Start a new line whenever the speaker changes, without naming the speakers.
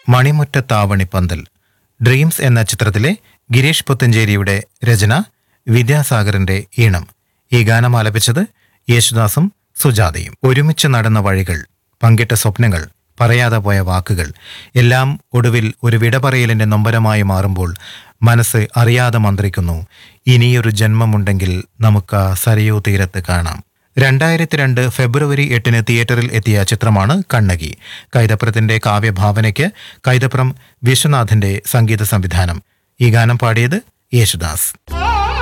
മണിമുറ്റത്താവണിപ്പന്തൽ dreams എന്ന ചിത്രത്തിലെ ഗിരീഷ് പുത്തഞ്ചേരിയുടെ രചന വിദ്യാസാഗറിന്റെ ഈണം ഈ ഗാനം ആലപിച്ചത് യേശുദാസും സുജാതയും ഒരുമിച്ച് നടന്ന വഴികൾ പങ്കിട്ട സ്വപ്നങ്ങൾ പറയാതെ പോയ വാക്കുകൾ എല്ലാം ഒടുവിൽ ഒരു വിട പറയലിന്റെ നൊമ്പരമായി മാറുമ്പോൾ മനസ്സ് അറിയാതെ മന്ത്രിക്കുന്നു ഇനിയൊരു ജന്മമുണ്ടെങ്കിൽ നമുക്ക് ആ സരയൂ തീരത്ത് കാണാം രണ്ടായിരത്തി രണ്ട് ഫെബ്രുവരി എട്ടിന് തിയേറ്ററിൽ എത്തിയ ചിത്രമാണ് കണ്ണകി കൈതപ്രത്തിന്റെ കാവ്യഭാവനയ്ക്ക് കൈതപ്രം വിശ്വനാഥന്റെ സംഗീത സംവിധാനം ഈ ഗാനം പാടിയത് യേശുദാസ്